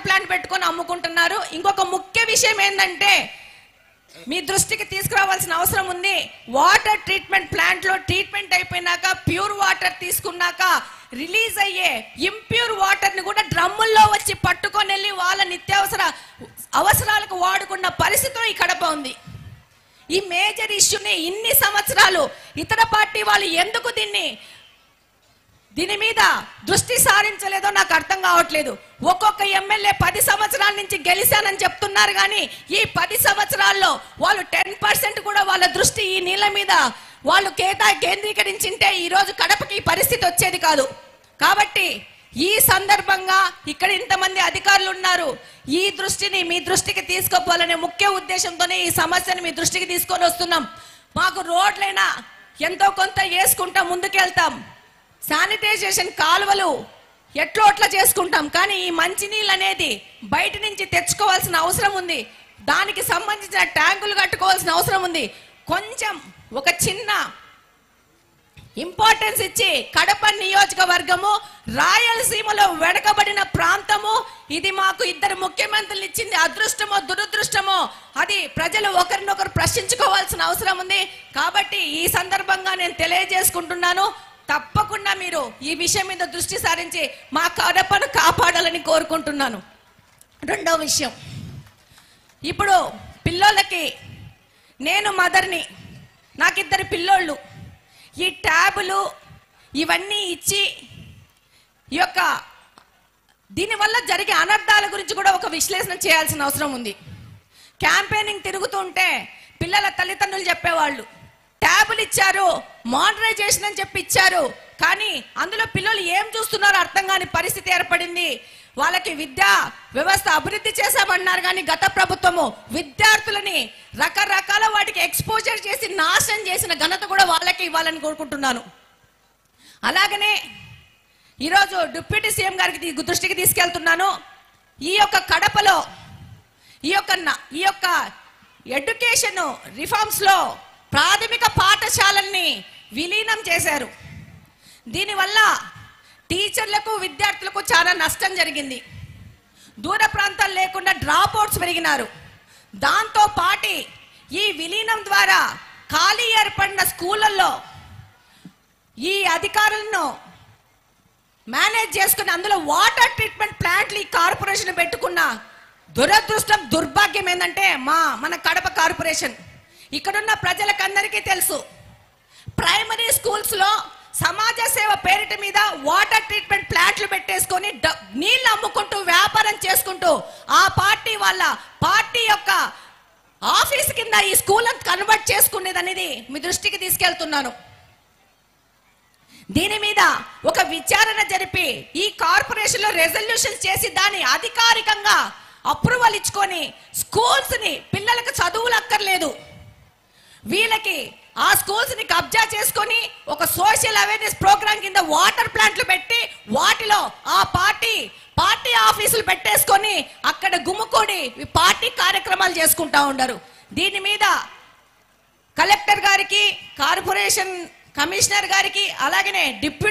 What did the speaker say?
plant పెట్టుకొని అమ్ముకుంటున్నారు ఇంకొక ముఖ్య విషయం ఏంటంటే మీ దృష్టికి తీసుకురావాల్సిన అవసరం ఉంది వాటర్ ట్రీట్మెంట్ ప్లాంట్ లో ట్రీట్మెంట్ అయిపోయినాక ప్యూర్ వాటర్ తీసుకున్నాక రిలీజ్ అయ్యే ఇంప్యూర్ వాటర్ ని కూడా డ్రమ్ముల్లో వచ్చి పట్టుకొని వెళ్ళి వాళ్ళ నిత్యావసర అవసరాలకు వాడుకున్న పరిస్థితిలో ఈ కడప ఉంది ఈ మేజర్ ఇష్యూని ఇన్ని సంవత్సరాలు ఇతర పార్టీ వాళ్ళు ఎందుకు దీన్ని దీని మీద దృష్టి సారించలేదో నాకు అర్థం కావట్లేదు ఒక్కొక్క ఎమ్మెల్యే పది సంవత్సరాల నుంచి గెలిచానని చెప్తున్నారు కానీ ఈ పది సంవత్సరాల్లో వాళ్ళు టెన్ పర్సెంట్ కూడా వాళ్ళ దృష్టి ఈ నీళ్ళ మీద వాళ్ళు కేటా కేంద్రీకరించింటే ఈ రోజు కడపకి ఈ పరిస్థితి వచ్చేది కాదు కాబట్టి ఈ సందర్భంగా ఇక్కడ ఇంతమంది అధికారులు ఉన్నారు ఈ దృష్టిని మీ దృష్టికి తీసుకుపోవాలనే ముఖ్య ఉద్దేశంతోనే ఈ సమస్యను మీ దృష్టికి తీసుకొని వస్తున్నాం మాకు రోడ్లైనా ఎంతో కొంత వేసుకుంటా ముందుకెళ్తాం శానిటైజేషన్ కాలువలు ఎట్లో అట్లా చేసుకుంటాం కానీ ఈ మంచినీళ్ళు అనేది బయట నుంచి తెచ్చుకోవాల్సిన అవసరం ఉంది దానికి సంబంధించిన ట్యాంకులు కట్టుకోవాల్సిన అవసరం ఉంది కొంచెం ఒక చిన్న ఇంపార్టెన్స్ ఇచ్చి కడప నియోజకవర్గము రాయలసీమలో వెడకబడిన ప్రాంతము ఇది మాకు ఇద్దరు ముఖ్యమంత్రులు ఇచ్చింది అదృష్టమో దురదృష్టమో అది ప్రజలు ఒకరినొకరు ప్రశ్నించుకోవాల్సిన అవసరం ఉంది కాబట్టి ఈ సందర్భంగా నేను తెలియజేసుకుంటున్నాను తప్పకుండా మీరు ఈ విషయం మీద దృష్టి సారించి మా కడపను కాపాడాలని కోరుకుంటున్నాను రెండో విషయం ఇప్పుడు పిల్లోళ్ళకి నేను మదర్ని నాకిద్దరు పిల్లోళ్ళు ఈ ట్యాబులు ఇవన్నీ ఇచ్చి ఈ యొక్క దీనివల్ల జరిగే అనర్థాల గురించి కూడా ఒక విశ్లేషణ చేయాల్సిన అవసరం ఉంది క్యాంపెయినింగ్ తిరుగుతుంటే పిల్లల తల్లిదండ్రులు చెప్పేవాళ్ళు ట్యాబులు ఇచ్చారు మోడరైజేషన్ అని చెప్పి ఇచ్చారు కానీ అందులో పిల్లలు ఏం చూస్తున్నారో అర్థం కాని పరిస్థితి ఏర్పడింది వాళ్ళకి విద్యా వ్యవస్థ అభివృద్ధి చేశామన్నారు కానీ గత ప్రభుత్వము విద్యార్థులని రకరకాల వాటికి ఎక్స్పోజర్ చేసి నాశనం చేసిన ఘనత కూడా వాళ్ళకి ఇవ్వాలని కోరుకుంటున్నాను అలాగనే ఈరోజు డిప్యూటీ సీఎం గారికి తీ- దృష్టికి తీసుకెళ్తున్నాను ఈ యొక్క కడపలో ఈ యొక్క న- ఈ యొక్క ఎడ్యుకేషన్ రిఫార్మ్స్ లో ప్రాథమిక పాఠశాలల్ని విలీనం చేశారు దీనివల్ల టీచర్లకు విద్యార్థులకు చాలా నష్టం జరిగింది దూర ప్రాంతాలు లేకుండా డ్రాప్ అవుట్స్ పెరిగినారు దాంతో పాటి ఈ విలీనం ద్వారా ఖాళీ ఏర్పడిన స్కూళ్ళల్లో ఈ అధికారులను మేనేజ్ చేసుకుని అందులో వాటర్ ట్రీట్మెంట్ ప్లాంట్లు ఈ కార్పొరేషన్ పెట్టుకున్న దురదృష్టం దుర్భాగ్యం ఏంటంటే మా మన కడప కార్పొరేషన్ ఇక్కడున్న ప్రజలకందరికీ తెలుసు ప్రైమరీ స్కూల్స్ లో సమాజ సేవ పేరిట మీద వాటర్ ట్రీట్మెంట్ ప్లాంట్లు పెట్టేసుకొని డ- నీళ్లు అమ్ముకుంటూ వ్యాపారం చేసుకుంటూ ఆ పార్టీ వాళ్ళ పార్టీ యొక్క ఆఫీస్ కింద ఈ స్కూల్ కన్వర్ట్ చేసుకునేది అనేది మీ దృష్టికి తీసుకెళ్తున్నాను దీని మీద ఒక విచారణ జరిపి ఈ కార్పొరేషన్ లో రెజల్యూషన్ చేసి దాన్ని అధికారికంగా అప్రూవల్ ఇచ్చుకొని స్కూల్స్ ని పిల్లలకు చదువులు అక్కర్లేదు వీళ్ళకి ఆ స్కూల్స్ ని కబ్జా చేసుకొని ఒక సోషల్ అవేర్నెస్ ప్రోగ్రామ్ కింద వాటర్ ప్లాంట్లు పెట్టి వాటిలో ఆ పార్టీ పార్టీ ఆఫీసులు పెట్టేసుకొని అక్కడ గుమ్ముకొని ఈ పార్టీ కార్యక్రమాలు చేసుకుంటా ఉండరు దీని మీద కలెక్టర్ గారికి కార్పొరేషన్ కమిషనర్ గారికి అలాగనే డిప్యూటీ